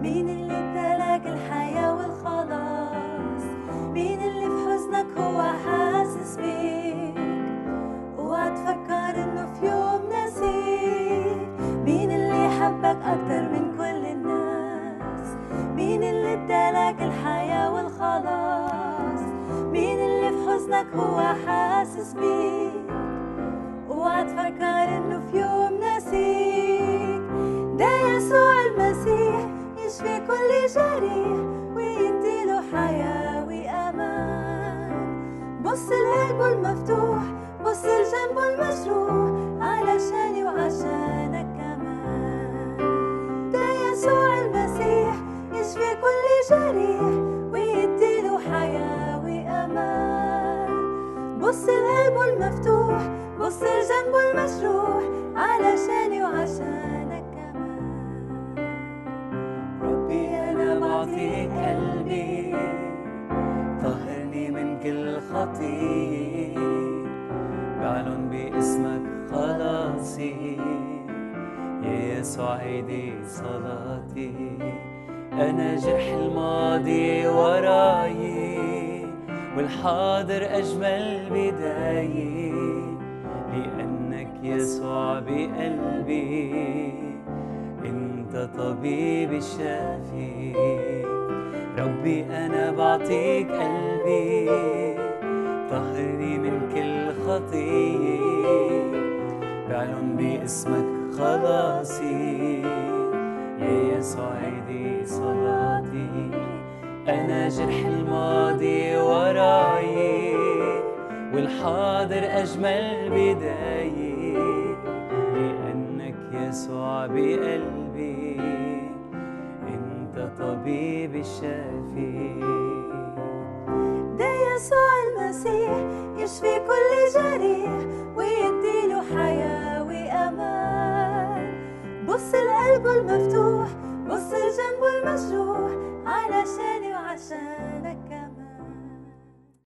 مين اللي ادالك الحياة والخلاص مين اللي في حزنك هو حاسس بيك اوعى تفكر انه في يوم نسيك مين اللي يحبك اكتر من كل الناس مين اللي ادالك الحياة والخلاص مين اللي في حزنك هو حاسس بيك اوعى تفكر انه في يوم نسيك ده يسوع المسيح يشفي كل جريح ويديله حياة وأمان بص لقلبه المفتوح بص لجنبه المجروح علشاني وعشانك كمان ده يسوع المسيح يشفي كل جريح ويديله حياة وأمان بص لقلبه المفتوح بص لجنبه المجروح علشاني وعشانك كمان ربي أنا بعطيك قلبي طهرني من كل خطية بعلن باسمك خلاصي يا يسوع هيدي صلاتي أنا جرح الماضي وراي والحاضر أجمل بداية لأنك يسوع بقلبي انت طبيب الشافي ربي انا بعطيك قلبي طهرني من كل خطيه بعلن باسمك خلاصي يا يسوع هيدي صلاتي انا جرح الماضي وراي والحاضر اجمل بدايه لأنك يسوع بقلبي أنت طبيب الشافي ده يسوع المسيح يشفي كل جريح ويديله حياة وأمان بص لقلبه المفتوح بص لجنبه المجروح علشاني وعشانك